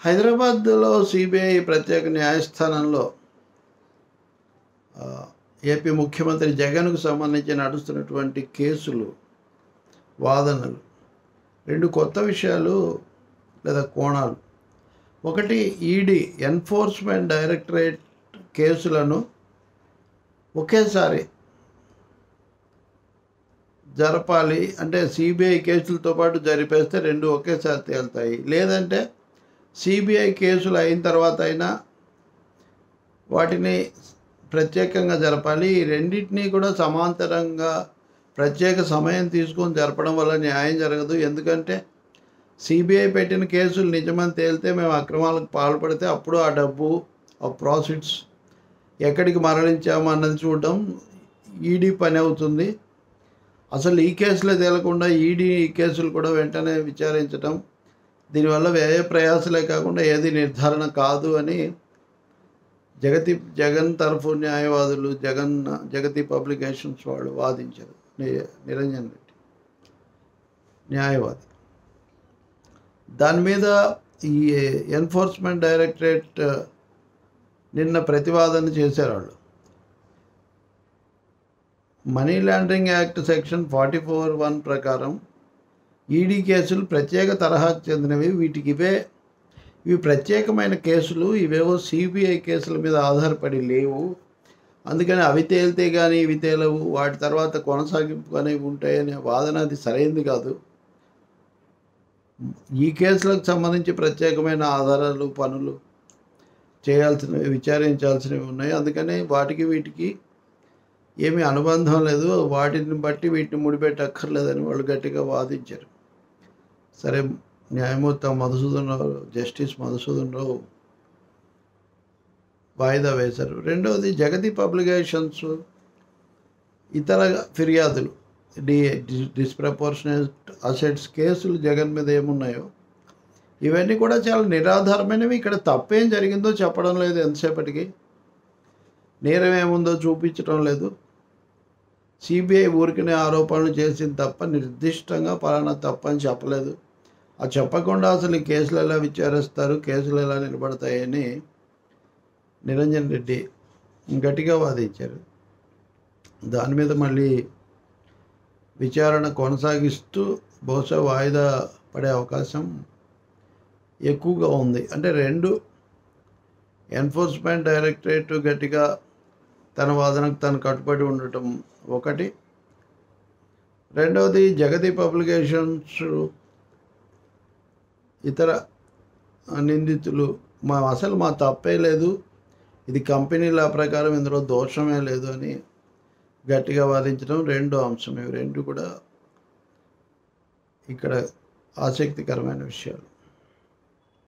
హైదరాబాద్లో సిబిఐ ప్రత్యేక న్యాయస్థానంలో ఆ, ఏపీ ముఖ్యమంత్రి జగన్కు సంబంధించి నడుస్తున్నటువంటి కేసులు వాదనలు రెండు కొత్త విషయాలు లేదా కోణాలు ఒకటి ఈడీ ఎన్ఫోర్స్మెంట్ డైరెక్టరేట్ కేసులను ఒకేసారి జరపాలి అంటే సిబిఐ కేసులతో పాటు జరిపేస్తే రెండు ఒకేసారి తేలుతాయి లేదంటే సిబిఐ కేసులు అయిన తర్వాత అయినా వాటిని ప్రత్యేకంగా జరపాలి ఈ రెండింటినీ కూడా సమాంతరంగా ప్రత్యేక సమయం తీసుకొని జరపడం వల్ల న్యాయం జరగదు ఎందుకంటే సిబిఐ పెట్టిన కేసులు నిజమని తేలితే మేము అక్రమాలకు పాల్పడితే అప్పుడు ఆ డబ్బు ఆ ప్రాఫిట్స్ ఎక్కడికి మరలించాము అన్నది చూడడం ఈడీ పని అవుతుంది అసలు ఈ కేసులే తేలకుండా ఈడీ ఈ కేసులు కూడా వెంటనే విచారించడం దీనివల్ల వ్యయ ప్రయాసలే కాకుండా ఏది నిర్ధారణ కాదు అని జగతి జగన్ తరఫు న్యాయవాదులు జగన్ జగతి పబ్లికేషన్స్ వాళ్ళు వాదించారు ని- నిరంజన్ రెడ్డి న్యాయవాది దాని మీద ఈ ఎన్ఫోర్స్మెంట్ డైరెక్టరేట్ నిన్న ప్రతివాదన చేశారు వాళ్ళు money laundering act section forty four one ప్రకారం ఈడీ కేసులు ప్రత్యేక తరహాకు చెందినవి వీటికి ఇవే ఇవి ప్రత్యేకమైన కేసులు ఇవేవో సిబిఐ కేసుల మీద ఆధారపడి లేవు అందుకని అవి తేలితే కానీ ఇవి తేలవు వాటి తర్వాత కొనసాగింపు అనేవి ఉంటాయనే వాదన అది సరైంది కాదు ఈ కేసులకు సంబంధించి ప్రత్యేకమైన ఆధారాలు పనులు చేయాల్సినవి విచారించాల్సినవి ఉన్నాయి అందుకని వాటికి వీటికి ఏమీ అనుబంధం లేదు వాటిని బట్టి వీటిని ముడిపెట్టక్కర్లేదని వాళ్ళు గట్టిగా వాదించారు సరే న్యాయమూర్తి మధుసూదన్ రావు జస్టిస్ మధుసూదన్ రావు వాయిదా వేశారు రెండవది జగతి పబ్లికేషన్స్ ఇతర ఫిర్యాదులు డి డిస్ప్రపోర్షనేట్ అసెట్స్ కేసులు జగన్ మీద ఏమున్నాయో ఇవన్నీ కూడా చాలా నిరాధారమైనవి ఇక్కడ తప్పేం జరిగిందో చెప్పడం లేదు ఎంతసేపటికి నేరం ఏముందో చూపించడం లేదు సిబిఐ ఊరికనే ఆరోపణలు చేసింది తప్ప నిర్దిష్టంగా పలానా తప్పని చెప్పలేదు ఆ చెప్పకుండా అసలు ఈ కేసులు ఎలా విచారిస్తారు కేసులు ఎలా నిలబడతాయని నిరంజన్ రెడ్డి గట్టిగా వాదించారు దాని మీద మళ్ళీ విచారణ కొనసాగిస్తూ బహుశా వాయిదా పడే అవకాశం ఎక్కువగా ఉంది అంటే రెండు ఎన్ఫోర్స్మెంట్ డైరెక్టరేట్ గట్టిగా తన వాదనకు తను కట్టుబడి ఉండటం ఒకటి రెండవది జగతి పబ్లికేషన్స్ ఇతర నిందితులు మా అసలు మా తప్పే లేదు ఇది కంపెనీ లా ప్రకారం ఇందులో దోషమే లేదు అని గట్టిగా వాదించడం రెండో అంశం ఇవి రెండు కూడా ఇక్కడ ఆసక్తికరమైన విషయాలు